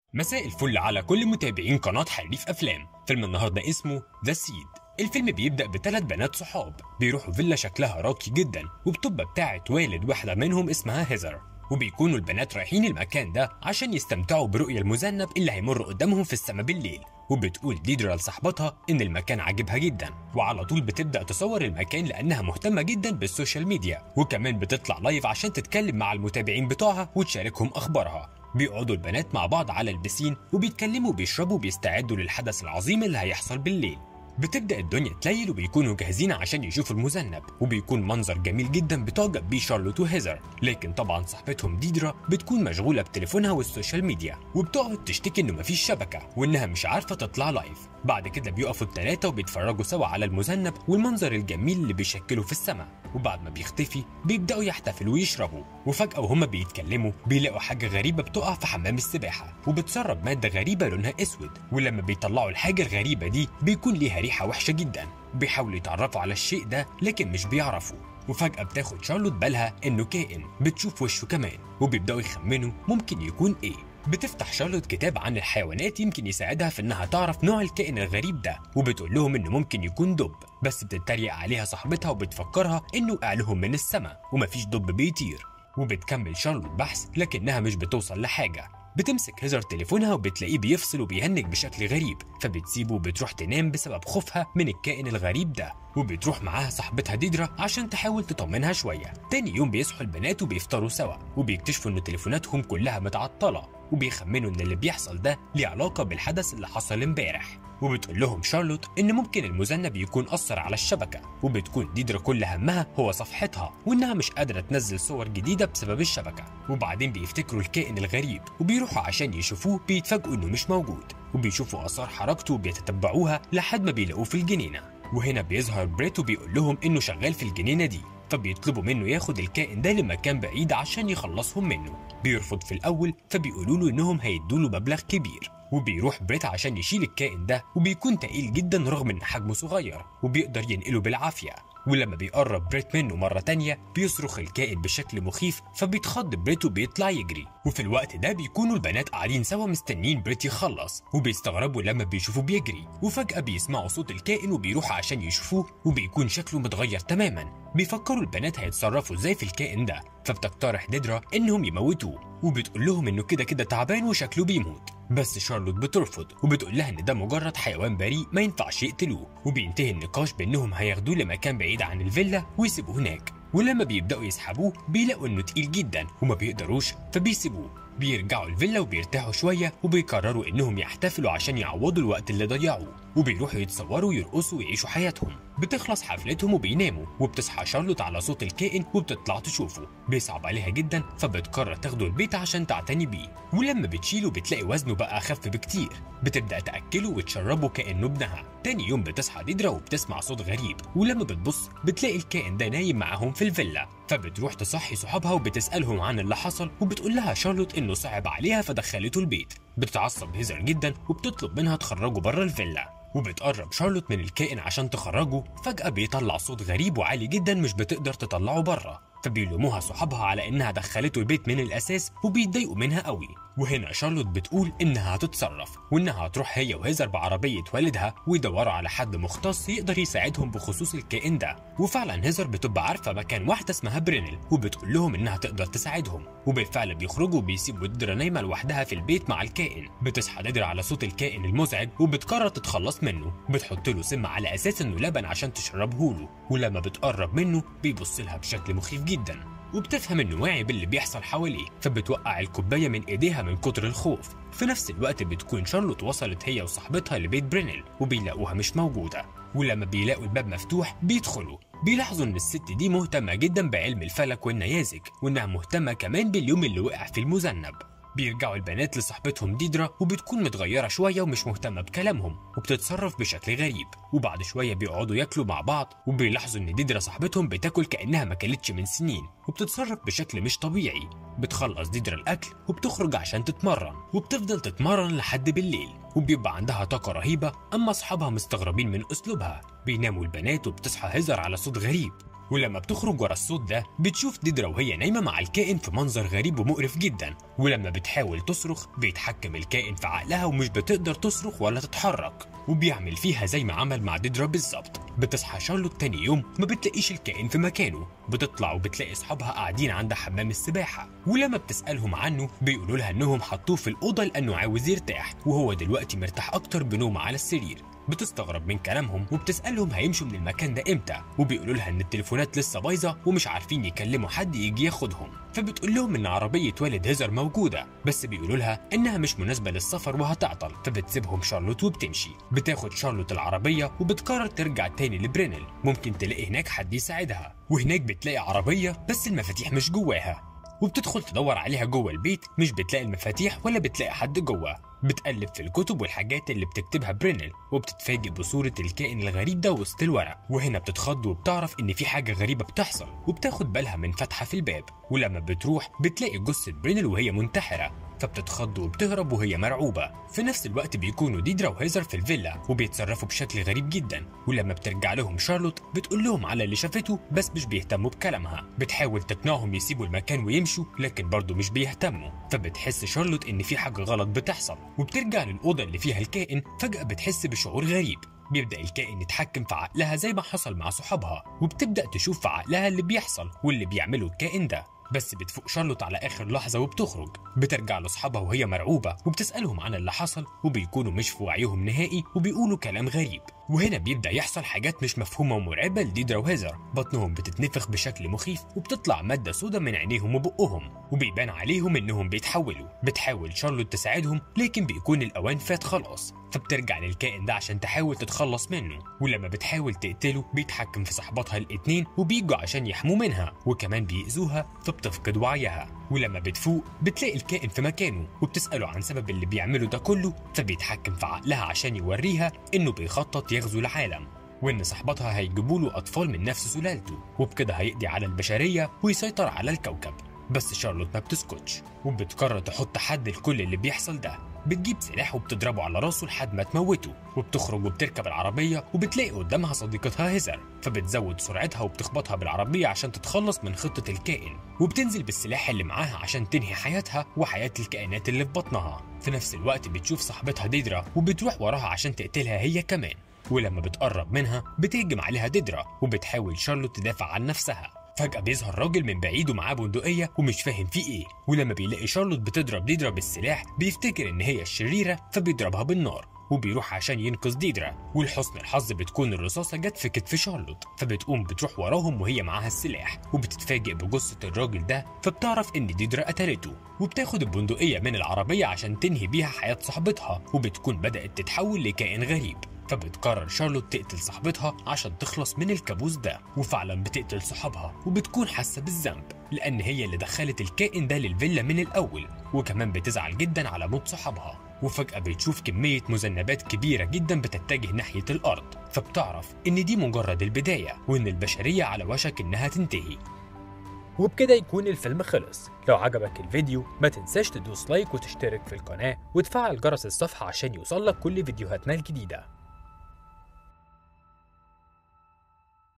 مساء الفل على كل متابعين قناة حريف أفلام فيلم النهاردة اسمه ذا سيد الفيلم بيبدأ بثلاث بنات صحاب بيروحوا فيلا شكلها راقي جدا وبتبقى بتاعة والد واحدة منهم اسمها هيزر وبيكونوا البنات رايحين المكان ده عشان يستمتعوا برؤية المذنب اللي هيمر قدامهم في السما بالليل وبتقول ديدرا لصاحبتها ان المكان عاجبها جدا وعلى طول بتبدا تصور المكان لانها مهتمه جدا بالسوشيال ميديا وكمان بتطلع لايف عشان تتكلم مع المتابعين بتوعها وتشاركهم اخبارها بيقعدوا البنات مع بعض على البسين وبيتكلموا وبيشربوا وبيستعدوا للحدث العظيم اللي هيحصل بالليل بتبدا الدنيا تليل وبيكونوا جاهزين عشان يشوفوا المذنب وبيكون منظر جميل جدا بتعجب بيه شارلوت وهيزر لكن طبعا صاحبتهم ديدرا بتكون مشغوله بتليفونها والسوشيال ميديا وبتقعد تشتكي انه مفيش شبكه وانها مش عارفه تطلع لايف بعد كده بيقفوا الثلاثه وبيتفرجوا سوا على المذنب والمنظر الجميل اللي بيشكله في السماء وبعد ما بيختفي بيبداوا يحتفلوا ويشربوا وفجاه وهما بيتكلموا بيلاقوا حاجه غريبه بتقع في حمام السباحه وبتسرب ماده غريبه لونها اسود ولما بيطلعوا الحاجه الغريبه دي بيكون ليها ريحه وحشه جدا بيحاولوا يتعرفوا على الشيء ده لكن مش بيعرفوا وفجأة بتاخد شارلوت بالها إنه كائن بتشوف وشه كمان وبيبدأوا يخمنوا ممكن يكون إيه بتفتح شارلوت كتاب عن الحيوانات يمكن يساعدها في انها تعرف نوع الكائن الغريب ده وبتقول لهم انه ممكن يكون دب بس بتتريق عليها صاحبتها وبتفكرها انه وقع لهم من السماء ومفيش دب بيطير وبتكمل شارلوت بحث لكنها مش بتوصل لحاجه بتمسك هيزر تليفونها وبتلاقيه بيفصل وبيهنج بشكل غريب فبتسيبه وبتروح تنام بسبب خوفها من الكائن الغريب ده وبتروح معاها صاحبتها ديدرا عشان تحاول تطمنها شوية تاني يوم بيصحوا البنات وبيفطروا سوا وبيكتشفوا ان تليفوناتهم كلها متعطلة وبيخمنوا ان اللي بيحصل ده ليه علاقة بالحدث اللي حصل امبارح وبتقول لهم شارلوت ان ممكن المذنب يكون اثر على الشبكه وبتكون ديدرا كل همها هو صفحتها وانها مش قادره تنزل صور جديده بسبب الشبكه وبعدين بيفتكروا الكائن الغريب وبيروحوا عشان يشوفوه بيتفاجئوا انه مش موجود وبيشوفوا اثار حركته وبيتتبعوها لحد ما بيلاقوه في الجنينه وهنا بيظهر بريت وبيقول لهم انه شغال في الجنينه دي فبيطلبوا منه ياخد الكائن ده لمكان بعيد عشان يخلصهم منه بيرفض في الاول فبيقولوا له انهم هيدوا له مبلغ كبير وبيروح بريت عشان يشيل الكائن ده وبيكون تقيل جدا رغم ان حجمه صغير وبيقدر ينقله بالعافيه ولما بيقرب بريت منه مرة تانية بيصرخ الكائن بشكل مخيف فبيتخض بريت وبيطلع يجري وفي الوقت ده بيكونوا البنات قاعدين سوا مستنيين بريت يخلص وبيستغربوا لما بيشوفوه بيجري وفجأة بيسمعوا صوت الكائن وبيروحوا عشان يشوفوه وبيكون شكله متغير تماما بيفكروا البنات هيتصرفوا ازاي في الكائن ده فبتقترح ديدرا انهم يموتوه وبتقول لهم انه كده كده تعبان وشكله بيموت بس شارلوت بترفض وبتقول لها ان ده مجرد حيوان بريء ما ينفعش يقتلوه وبينتهي النقاش بانهم هياخدوه لمكان بعيد عن الفيلا ويسيبوه هناك ولما بيبداوا يسحبوه بيلاقوا انه تقيل جدا وما بيقدروش فبيسيبوه بيرجعوا الفيلا وبيرتاحوا شوية وبيقرروا إنهم يحتفلوا عشان يعوضوا الوقت اللي ضيعوه وبيروحوا يتصوروا ويرقصوا ويعيشوا حياتهم بتخلص حفلتهم وبيناموا وبتصحى شارلوت على صوت الكائن وبتطلع تشوفه بيصعب عليها جدا فبتقرر تاخده البيت عشان تعتني بيه ولما بتشيله بتلاقي وزنه بقى أخف بكتير بتبدأ تأكله وتشربه كأنه ابنها تاني يوم بتصحى ديدرا وبتسمع صوت غريب ولما بتبص بتلاقي الكائن ده نايم معاهم في الفيلا فبتروح تصحي صحابها وبتسألهم عن اللي حصل وبتقول لها شارلوت إنه صعب عليها فدخلته البيت بتتعصب هيزر جدا وبتطلب منها تخرجه بره الفيلا وبتقرب شارلوت من الكائن عشان تخرجه فجأة بيطلع صوت غريب وعالي جدا مش بتقدر تطلعه بره فبيلوموها صحابها على انها دخلته البيت من الاساس وبيتضايقوا منها قوي وهنا شارلوت بتقول انها هتتصرف وانها هتروح هي وهيزر بعربيه والدها ويدوروا على حد مختص يقدر يساعدهم بخصوص الكائن ده وفعلا هيزر بتبقى عارفه مكان واحده اسمها برينل وبتقول لهم انها تقدر تساعدهم وبالفعل بيخرجوا وبيسيبوا ديدرا نايمه لوحدها في البيت مع الكائن بتصحى ديدرا على صوت الكائن المزعج وبتقرر تتخلص منه بتحط له سم على اساس انه لبن عشان تشربه له ولما بتقرب منه بيبص لها بشكل مخيف جدا وبتفهم انه واعي باللي بيحصل حواليه فبتوقع الكوبايه من ايديها من كتر الخوف في نفس الوقت بتكون شارلوت وصلت هي وصاحبتها لبيت برينل وبيلاقوها مش موجوده ولما بيلاقوا الباب مفتوح بيدخلوا بيلاحظوا ان الست دي مهتمه جدا بعلم الفلك والنيازك وانها مهتمه كمان باليوم اللي وقع فيه المذنب بيرجعوا البنات لصاحبتهم ديدرا وبتكون متغيرة شوية ومش مهتمة بكلامهم وبتتصرف بشكل غريب وبعد شوية بيقعدوا ياكلوا مع بعض وبيلاحظوا ان ديدرا صاحبتهم بتاكل كأنها ما كلتش من سنين وبتتصرف بشكل مش طبيعي بتخلص ديدرا الأكل وبتخرج عشان تتمرن وبتفضل تتمرن لحد بالليل وبيبقى عندها طاقة رهيبة أما أصحابها مستغربين من أسلوبها بيناموا البنات وبتصحى هزر على صوت غريب ولما بتخرج ورا الصوت ده بتشوف ديدرا وهي نايمة مع الكائن في منظر غريب ومقرف جدا ولما بتحاول تصرخ بيتحكم الكائن في عقلها ومش بتقدر تصرخ ولا تتحرك وبيعمل فيها زي ما عمل مع ديدرا بالظبط بتصحى شارلوت تاني يوم ما بتلاقيش الكائن في مكانه بتطلع وبتلاقي اصحابها قاعدين عند حمام السباحة ولما بتسألهم عنه بيقولوا لها انهم حطوه في الأوضة لأنه عاوز يرتاح وهو دلوقتي مرتاح أكتر بنوم على السرير بتستغرب من كلامهم وبتسألهم هيمشوا من المكان ده امتى وبيقولوا لها ان التليفونات لسه بايظة ومش عارفين يكلموا حد يجي ياخدهم فبتقول لهم ان عربية والد هيزر موجودة بس بيقولوا لها انها مش مناسبة للسفر وهتعطل فبتسيبهم شارلوت وبتمشي بتاخد شارلوت العربية وبتقرر ترجع تاني لبرينل ممكن تلاقي هناك حد يساعدها وهناك بتلاقي عربية بس المفاتيح مش جواها وبتدخل تدور عليها جوه البيت مش بتلاقي المفاتيح ولا بتلاقي حد جوه بتقلب في الكتب والحاجات اللي بتكتبها برينل وبتتفاجئ بصورة الكائن الغريب ده وسط الورق وهنا بتتخض وبتعرف ان في حاجة غريبة بتحصل وبتاخد بالها من فتحة في الباب ولما بتروح بتلاقي جثة برينل وهي منتحرة فبتتخض وبتهرب وهي مرعوبة في نفس الوقت بيكونوا ديدرا وهيزر في الفيلا وبيتصرفوا بشكل غريب جدا ولما بترجع لهم شارلوت بتقول لهم على اللي شافته بس مش بيهتموا بكلامها بتحاول تقنعهم يسيبوا المكان ويمشوا لكن برضه مش بيهتموا فبتحس شارلوت ان في حاجة غلط بتحصل وبترجع للأوضة اللي فيها الكائن فجأة بتحس بشعور غريب بيبدأ الكائن يتحكم في عقلها زي ما حصل مع صحابها وبتبدأ تشوف في عقلها اللي بيحصل واللي بيعمله الكائن ده بس بتفوق شارلوت على اخر لحظه وبتخرج بترجع لاصحابها وهي مرعوبه وبتسالهم عن اللي حصل وبيكونوا مش في وعيهم نهائي وبيقولوا كلام غريب وهنا بيبدا يحصل حاجات مش مفهومه ومرعبه لديدرا وهيزر بطنهم بتتنفخ بشكل مخيف وبتطلع ماده سودا من عينيهم وبقهم وبيبان عليهم انهم بيتحولوا بتحاول شارلوت تساعدهم لكن بيكون الاوان فات خلاص فبترجع للكائن ده عشان تحاول تتخلص منه ولما بتحاول تقتله بيتحكم في صحباتها الاتنين وبيجوا عشان يحموا منها وكمان بيأذوها فبتفقد وعيها ولما بتفوق بتلاقي الكائن في مكانه وبتسأله عن سبب اللي بيعمله ده كله فبيتحكم في عقلها عشان يوريها انه بيخطط يغزو العالم وان صاحبتها هيجيبوا له اطفال من نفس سلالته وبكده هيقضي على البشريه ويسيطر على الكوكب بس شارلوت ما بتسكتش وبتقرر تحط حد لكل اللي بيحصل ده بتجيب سلاح وبتضربه على راسه لحد ما تموته وبتخرج وبتركب العربية وبتلاقي قدامها صديقتها هيزر فبتزود سرعتها وبتخبطها بالعربية عشان تتخلص من خطة الكائن وبتنزل بالسلاح اللي معاها عشان تنهي حياتها وحياة الكائنات اللي في بطنها في نفس الوقت بتشوف صاحبتها ديدرا وبتروح وراها عشان تقتلها هي كمان ولما بتقرب منها بتهجم عليها ديدرا وبتحاول شارلوت تدافع عن نفسها فجأة بيظهر راجل من بعيد ومعاه بندقية ومش فاهم فيه ايه ولما بيلاقي شارلوت بتضرب ديدرا بالسلاح بيفتكر ان هي الشريرة فبيضربها بالنار وبيروح عشان ينقذ ديدرا ولحسن الحظ بتكون الرصاصة جت في كتف شارلوت فبتقوم بتروح وراهم وهي معاها السلاح وبتتفاجئ بجثة الراجل ده فبتعرف ان ديدرا قتلته وبتاخد البندقية من العربية عشان تنهي بيها حياة صاحبتها وبتكون بدأت تتحول لكائن غريب فبتقرر شارلوت تقتل صاحبتها عشان تخلص من الكابوس ده وفعلا بتقتل صحابها وبتكون حاسه بالذنب لان هي اللي دخلت الكائن ده للفيلا من الاول وكمان بتزعل جدا على موت صحابها وفجأة بتشوف كمية مذنبات كبيرة جدا بتتجه ناحية الأرض فبتعرف إن دي مجرد البداية وإن البشرية على وشك إنها تنتهي وبكده يكون الفيلم خلص لو عجبك الفيديو ما تنساش تدوس لايك وتشترك في القناة وتفعل جرس الصفحة عشان يوصلك كل فيديوهاتنا الجديدة